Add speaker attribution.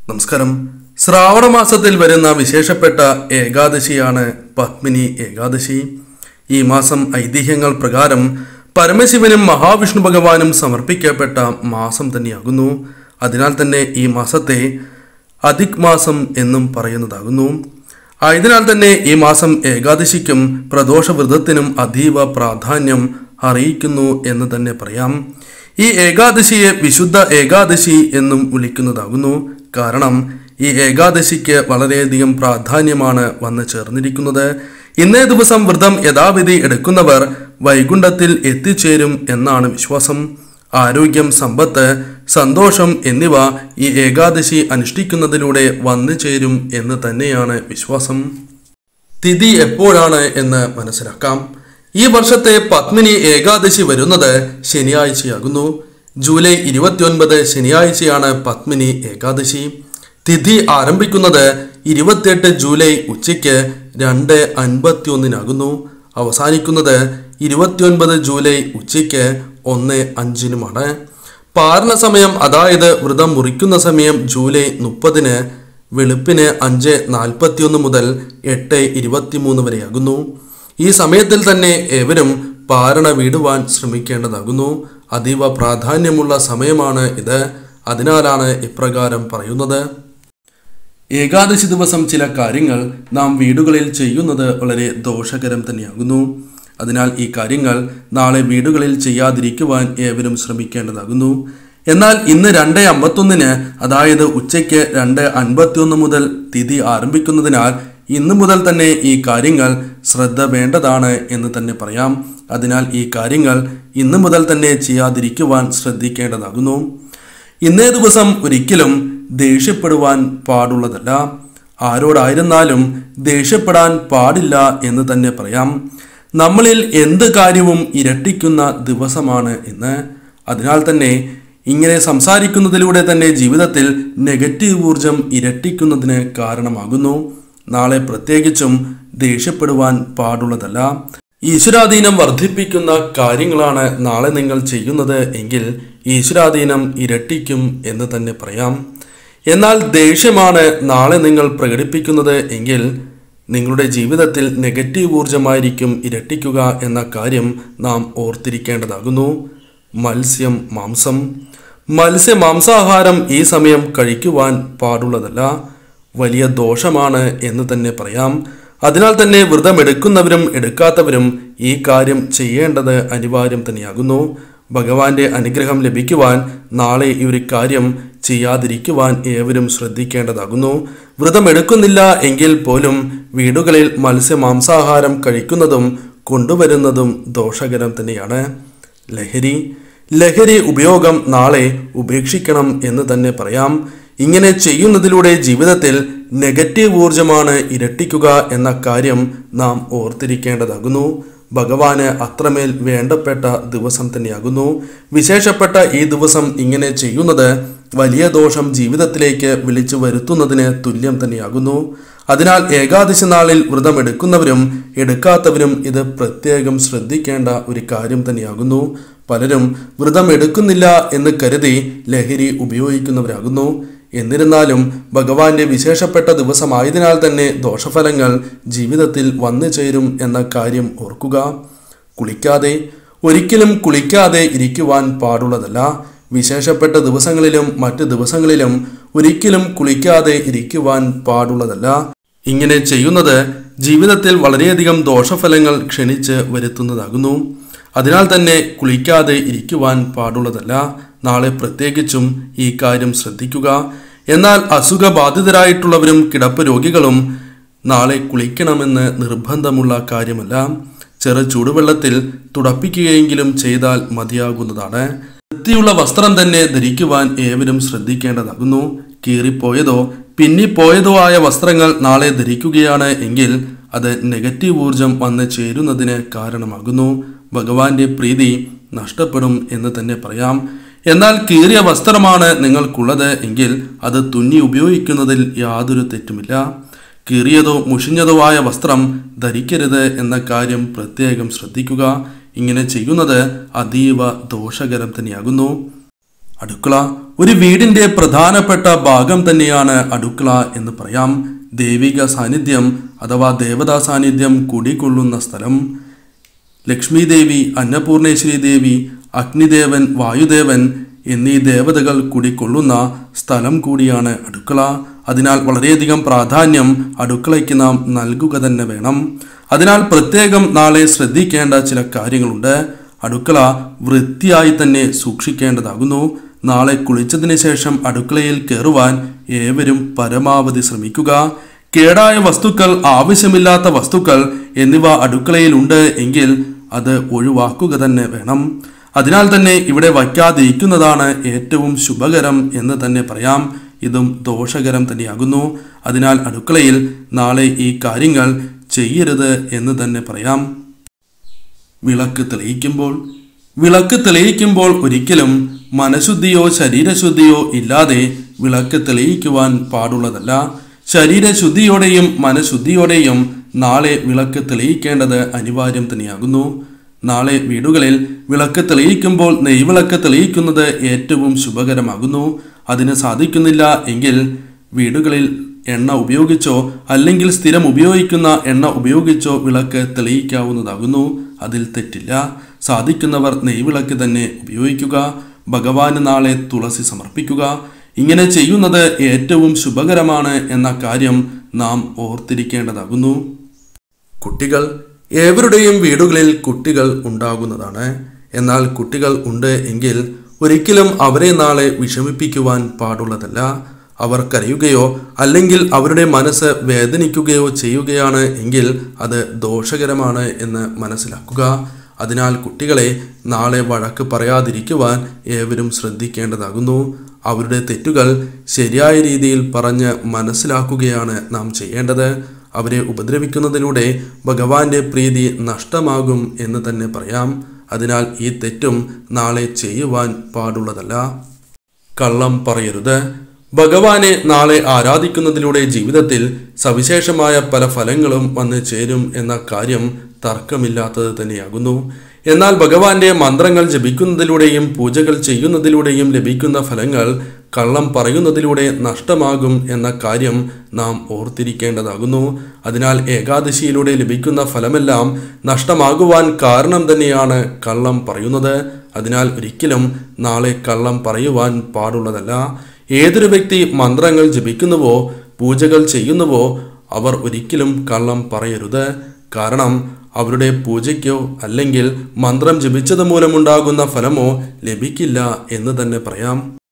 Speaker 1: നമസ്കാരം ശ്രാവണ മാസത്തിൽ വരുന്ന വിശേഷപ്പെട്ട ഏകാദശിയാണ് പത്മിനി ഏകാദശി ഈ മാസം ഐതിഹ്യങ്ങൾ പ്രകാരം പരമശിവനും മഹാവിഷ്ണു ഭഗവാനും സമർപ്പിക്കപ്പെട്ട മാസം തന്നെയാകുന്നു അതിനാൽ തന്നെ ഈ മാസത്തെ അധിക് മാസം എന്നും പറയുന്നതാകുന്നു ആയതിനാൽ തന്നെ ഈ മാസം ഏകാദശിക്കും പ്രദോഷവ്രതത്തിനും അതീവ പ്രാധാന്യം അറിയിക്കുന്നു എന്ന് തന്നെ പറയാം ഈ ഏകാദശിയെ വിശുദ്ധ ഏകാദശി എന്നും വിളിക്കുന്നതാകുന്നു കാരണം ഈ ഏകാദശിക്ക് വളരെയധികം പ്രാധാന്യമാണ് വന്നു ചേർന്നിരിക്കുന്നത് ഇന്നേ ദിവസം വ്രതം യഥാവിധി എടുക്കുന്നവർ വൈകുണ്ഠത്തിൽ എത്തിച്ചേരും എന്നാണ് വിശ്വാസം ആരോഗ്യം സമ്പത്ത് സന്തോഷം എന്നിവ ഈ ഏകാദശി അനുഷ്ഠിക്കുന്നതിലൂടെ വന്നു ചേരും എന്ന് തന്നെയാണ് വിശ്വാസം തിഥി എപ്പോഴാണ് എന്ന് മനസ്സിലാക്കാം ഈ വർഷത്തെ പത്മിനി ഏകാദശി വരുന്നത് ശനിയാഴ്ചയാകുന്നു ജൂലൈ ഇരുപത്തിയൊൻപത് ശനിയാഴ്ചയാണ് പത്മിനി ഏകാദശി തിഥി ആരംഭിക്കുന്നത് ഇരുപത്തിയെട്ട് ജൂലൈ ഉച്ചയ്ക്ക് രണ്ട് അൻപത്തിയൊന്നിനാകുന്നു അവസാനിക്കുന്നത് ഇരുപത്തിയൊൻപത് ജൂലൈ ഉച്ചയ്ക്ക് ഒന്ന് അഞ്ചിനുമാണ് പാരണ സമയം അതായത് വ്രതം മുറിക്കുന്ന സമയം ജൂലൈ മുപ്പതിന് വെളുപ്പിന് അഞ്ച് നാൽപ്പത്തിയൊന്ന് മുതൽ എട്ട് ഇരുപത്തിമൂന്ന് വരെയാകുന്നു ഈ സമയത്തിൽ തന്നെ ഏവരും പാരണ വീടുവാൻ ശ്രമിക്കേണ്ടതാകുന്നു അതീവ പ്രാധാന്യമുള്ള സമയമാണ് ഇത് അതിനാലാണ് ഇപ്രകാരം പറയുന്നത് ഏകാദശി ദിവസം ചില കാര്യങ്ങൾ നാം വീടുകളിൽ ചെയ്യുന്നത് വളരെ ദോഷകരം തന്നെയാകുന്നു അതിനാൽ ഈ കാര്യങ്ങൾ നാളെ വീടുകളിൽ ചെയ്യാതിരിക്കുവാൻ ഏവരും ശ്രമിക്കേണ്ടതാകുന്നു എന്നാൽ ഇന്ന് രണ്ട് അമ്പത്തൊന്നിന് അതായത് ഉച്ചയ്ക്ക് രണ്ട് അൻപത്തിയൊന്ന് മുതൽ തിഥി ആരംഭിക്കുന്നതിനാൽ ഇന്ന് മുതൽ തന്നെ ഈ കാര്യങ്ങൾ ശ്രദ്ധ വേണ്ടതാണ് എന്ന് തന്നെ പറയാം അതിനാൽ ഈ കാര്യങ്ങൾ ഇന്ന് മുതൽ തന്നെ ചെയ്യാതിരിക്കുവാൻ ശ്രദ്ധിക്കേണ്ടതാകുന്നു ഇന്നേ ദിവസം ഒരിക്കലും ദേഷ്യപ്പെടുവാൻ പാടുള്ളതല്ല ആരോടായിരുന്നാലും ദേഷ്യപ്പെടാൻ പാടില്ല എന്ന് തന്നെ പറയാം നമ്മളിൽ എന്ത് കാര്യവും ഇരട്ടിക്കുന്ന ദിവസമാണ് ഇന്ന് അതിനാൽ തന്നെ ഇങ്ങനെ സംസാരിക്കുന്നതിലൂടെ തന്നെ ജീവിതത്തിൽ നെഗറ്റീവ് ഊർജം ഇരട്ടിക്കുന്നതിന് കാരണമാകുന്നു നാളെ പ്രത്യേകിച്ചും ദേഷ്യപ്പെടുവാൻ പാടുള്ളതല്ല ഈശ്വരാധീനം വർദ്ധിപ്പിക്കുന്ന കാര്യങ്ങളാണ് നാളെ നിങ്ങൾ ചെയ്യുന്നത് എങ്കിൽ ഈശ്വരാധീനം ഇരട്ടിക്കും എന്ന് തന്നെ പറയാം എന്നാൽ ദേഷ്യമാണ് നാളെ നിങ്ങൾ പ്രകടിപ്പിക്കുന്നത് എങ്കിൽ നിങ്ങളുടെ ജീവിതത്തിൽ നെഗറ്റീവ് ഊർജമായിരിക്കും ഇരട്ടിക്കുക എന്ന കാര്യം നാം ഓർത്തിരിക്കേണ്ടതാകുന്നു മത്സ്യം മാംസം മത്സ്യ മാംസാഹാരം ഈ സമയം കഴിക്കുവാൻ പാടുള്ളതല്ല വലിയ ദോഷമാണ് എന്ന് തന്നെ പറയാം അതിനാൽ തന്നെ വ്രതമെടുക്കുന്നവരും എടുക്കാത്തവരും ഈ കാര്യം ചെയ്യേണ്ടത് അനിവാര്യം തന്നെയാകുന്നു ഭഗവാന്റെ അനുഗ്രഹം ലഭിക്കുവാൻ നാളെ ഈ ഒരു കാര്യം ചെയ്യാതിരിക്കുവാൻ ഏവരും ശ്രദ്ധിക്കേണ്ടതാകുന്നു വ്രതമെടുക്കുന്നില്ല എങ്കിൽ പോലും വീടുകളിൽ മത്സ്യ മാംസാഹാരം കഴിക്കുന്നതും കൊണ്ടുവരുന്നതും ദോഷകരം തന്നെയാണ് ലഹരി ലഹരി ഉപയോഗം നാളെ ഉപേക്ഷിക്കണം എന്ന് തന്നെ പറയാം ഇങ്ങനെ ചെയ്യുന്നതിലൂടെ ജീവിതത്തിൽ നെഗറ്റീവ് ഊർജമാണ് ഇരട്ടിക്കുക എന്ന കാര്യം നാം ഓർത്തിരിക്കേണ്ടതാകുന്നു ഭഗവാന് അത്രമേൽ വേണ്ടപ്പെട്ട ദിവസം തന്നെയാകുന്നു വിശേഷപ്പെട്ട ഈ ദിവസം ഇങ്ങനെ ചെയ്യുന്നത് വലിയ ദോഷം ജീവിതത്തിലേക്ക് വിളിച്ചു വരുത്തുന്നതിന് തുല്യം തന്നെയാകുന്നു അതിനാൽ ഏകാദശി നാളിൽ വ്രതം എടുക്കുന്നവരും എടുക്കാത്തവരും ഇത് പ്രത്യേകം ശ്രദ്ധിക്കേണ്ട ഒരു കാര്യം തന്നെയാകുന്നു പലരും വ്രതം എടുക്കുന്നില്ല എന്ന് കരുതി ലഹരി ഉപയോഗിക്കുന്നവരാകുന്നു എന്നിരുന്നാലും ഭഗവാന്റെ വിശേഷപ്പെട്ട ദിവസമായതിനാൽ തന്നെ ദോഷഫലങ്ങൾ ജീവിതത്തിൽ വന്നു ചേരും എന്ന കാര്യം ഓർക്കുക കുളിക്കാതെ ഒരിക്കലും കുളിക്കാതെ ഇരിക്കുവാൻ പാടുള്ളതല്ല വിശേഷപ്പെട്ട ദിവസങ്ങളിലും മറ്റ് ദിവസങ്ങളിലും ഒരിക്കലും കുളിക്കാതെ ഇരിക്കുവാൻ പാടുള്ളതല്ല ഇങ്ങനെ ചെയ്യുന്നത് ജീവിതത്തിൽ വളരെയധികം ദോഷഫലങ്ങൾ ക്ഷണിച്ച് വരുത്തുന്നതാകുന്നു അതിനാൽ തന്നെ കുളിക്കാതെ ഇരിക്കുവാൻ പാടുള്ളതല്ല നാളെ പ്രത്യേകിച്ചും ഈ കാര്യം ശ്രദ്ധിക്കുക എന്നാൽ അസുഖബാധിതരായിട്ടുള്ളവരും കിടപ്പ് രോഗികളും നാളെ കുളിക്കണമെന്ന് നിർബന്ധമുള്ള കാര്യമല്ല ചെറു ചൂടുവെള്ളത്തിൽ തുടപ്പിക്കുകയെങ്കിലും ചെയ്താൽ മതിയാകുന്നതാണ് വൃത്തിയുള്ള വസ്ത്രം തന്നെ ധരിക്കുവാൻ ഏവരും ശ്രദ്ധിക്കേണ്ടതാകുന്നു കീറിപ്പോയതോ പിന്നിപ്പോയതോ ആയ വസ്ത്രങ്ങൾ നാളെ ധരിക്കുകയാണ് എങ്കിൽ അത് നെഗറ്റീവ് ഊർജം വന്ന് ചേരുന്നതിന് കാരണമാകുന്നു ഭഗവാന്റെ പ്രീതി നഷ്ടപ്പെടും എന്ന് തന്നെ പറയാം എന്നാൽ കീറിയ വസ്ത്രമാണ് നിങ്ങൾക്കുള്ളത് എങ്കിൽ അത് തുന്നി ഉപയോഗിക്കുന്നതിൽ യാതൊരു തെറ്റുമില്ല കീറിയതോ മുഷിഞ്ഞതോ ആയ വസ്ത്രം ധരിക്കരുത് എന്ന കാര്യം പ്രത്യേകം ശ്രദ്ധിക്കുക ഇങ്ങനെ ചെയ്യുന്നത് അതീവ ദോഷകരം തന്നെയാകുന്നു അടുക്കള ഒരു വീടിന്റെ പ്രധാനപ്പെട്ട ഭാഗം തന്നെയാണ് അടുക്കള എന്ന് പറയാം ദൈവിക സാന്നിധ്യം അഥവാ ദേവതാ സാന്നിധ്യം കുടികൊള്ളുന്ന സ്ഥലം ലക്ഷ്മി ദേവി അന്നപൂർണേശ്വരി ദേവി അഗ്നിദേവൻ വായുദേവൻ എന്നീ ദേവതകൾ കുടികൊള്ളുന്ന സ്ഥലം കൂടിയാണ് അടുക്കള അതിനാൽ വളരെയധികം പ്രാധാന്യം അടുക്കളയ്ക്ക് നാം നൽകുക തന്നെ വേണം അതിനാൽ പ്രത്യേകം നാളെ ശ്രദ്ധിക്കേണ്ട ചില കാര്യങ്ങളുണ്ട് അടുക്കള വൃത്തിയായി തന്നെ സൂക്ഷിക്കേണ്ടതാകുന്നു നാളെ കുളിച്ചതിന് ശേഷം അടുക്കളയിൽ കയറുവാൻ ഏവരും പരമാവധി ശ്രമിക്കുക കേടായ വസ്തുക്കൾ ആവശ്യമില്ലാത്ത വസ്തുക്കൾ എന്നിവ അടുക്കളയിലുണ്ട് എങ്കിൽ അത് ഒഴിവാക്കുക തന്നെ വേണം അതിനാൽ തന്നെ ഇവിടെ വയ്ക്കാതിരിക്കുന്നതാണ് ഏറ്റവും ശുഭകരം എന്ന് തന്നെ പറയാം ഇതും ദോഷകരം തന്നെയാകുന്നു അതിനാൽ അടുക്കളയിൽ നാളെ ഈ കാര്യങ്ങൾ ചെയ്യരുത് എന്ന് തന്നെ പറയാം വിളക്ക് തെളിയിക്കുമ്പോൾ വിളക്ക് തെളിയിക്കുമ്പോൾ ഒരിക്കലും മനഃശുദ്ധിയോ ശരീരശുദ്ധിയോ ഇല്ലാതെ വിളക്ക് തെളിയിക്കുവാൻ പാടുള്ളതല്ല ശരീരശുദ്ധിയോടെയും മനഃശുദ്ധിയോടെയും നാളെ വിളക്ക് തെളിയിക്കേണ്ടത് അനിവാര്യം തന്നെയാകുന്നു നാളെ വീടുകളിൽ വിളക്ക് തെളിയിക്കുമ്പോൾ നെയ്വിളക്ക് തെളിയിക്കുന്നത് ഏറ്റവും ശുഭകരമാകുന്നു അതിന് സാധിക്കുന്നില്ല എങ്കിൽ വീടുകളിൽ എണ്ണ ഉപയോഗിച്ചോ അല്ലെങ്കിൽ സ്ഥിരം ഉപയോഗിക്കുന്ന എണ്ണ ഉപയോഗിച്ചോ വിളക്ക് തെളിയിക്കാവുന്നതാകുന്നു അതിൽ തെറ്റില്ല സാധിക്കുന്നവർ നെയ്വിളക്ക് തന്നെ ഉപയോഗിക്കുക ഭഗവാന് നാളെ തുളസി സമർപ്പിക്കുക ഇങ്ങനെ ചെയ്യുന്നത് ഏറ്റവും ശുഭകരമാണ് എന്ന കാര്യം നാം ഓർത്തിരിക്കേണ്ടതാകുന്നു കുട്ടികൾ ഏവരുടെയും വീടുകളിൽ കുട്ടികൾ ഉണ്ടാകുന്നതാണ് എന്നാൽ കുട്ടികൾ ഉണ്ട് എങ്കിൽ ഒരിക്കലും അവരെ നാളെ വിഷമിപ്പിക്കുവാൻ പാടുള്ളതല്ല അവർ കരയുകയോ അല്ലെങ്കിൽ അവരുടെ മനസ്സ് വേദനിക്കുകയോ ചെയ്യുകയാണ് എങ്കിൽ അത് ദോഷകരമാണ് എന്ന് മനസ്സിലാക്കുക അതിനാൽ കുട്ടികളെ നാളെ വഴക്ക് പറയാതിരിക്കുവാൻ ഏവരും ശ്രദ്ധിക്കേണ്ടതാകുന്നു അവരുടെ തെറ്റുകൾ ശരിയായ രീതിയിൽ പറഞ്ഞ് മനസ്സിലാക്കുകയാണ് നാം ചെയ്യേണ്ടത് അവരെ ഉപദ്രവിക്കുന്നതിലൂടെ ഭഗവാന്റെ പ്രീതി നഷ്ടമാകും എന്ന് തന്നെ പറയാം അതിനാൽ ഈ തെറ്റും നാളെ ചെയ്യുവാൻ പാടുള്ളതല്ല കള്ളം പറയരുത് ഭഗവാനെ നാളെ ആരാധിക്കുന്നതിലൂടെ ജീവിതത്തിൽ സവിശേഷമായ പല ഫലങ്ങളും വന്ന് ചേരും എന്ന കാര്യം തർക്കമില്ലാത്തത് തന്നെയാകുന്നു എന്നാൽ ഭഗവാന്റെ മന്ത്രങ്ങൾ ജപിക്കുന്നതിലൂടെയും പൂജകൾ ചെയ്യുന്നതിലൂടെയും ലഭിക്കുന്ന ഫലങ്ങൾ കള്ളം പറയുന്നതിലൂടെ നഷ്ടമാകും എന്ന കാര്യം നാം ഓർത്തിരിക്കേണ്ടതാകുന്നു അതിനാൽ ഏകാദശിയിലൂടെ ലഭിക്കുന്ന ഫലമെല്ലാം നഷ്ടമാകുവാൻ കാരണം തന്നെയാണ് കള്ളം പറയുന്നത് അതിനാൽ ഒരിക്കലും നാളെ കള്ളം പറയുവാൻ പാടുള്ളതല്ല ഏതൊരു വ്യക്തി മന്ത്രങ്ങൾ ജപിക്കുന്നുവോ പൂജകൾ ചെയ്യുന്നുവോ അവർ ഒരിക്കലും കള്ളം പറയരുത് കാരണം അവരുടെ പൂജയ്ക്കോ അല്ലെങ്കിൽ മന്ത്രം ജപിച്ചത് മൂലമുണ്ടാകുന്ന ഫലമോ ലഭിക്കില്ല എന്ന് തന്നെ പറയാം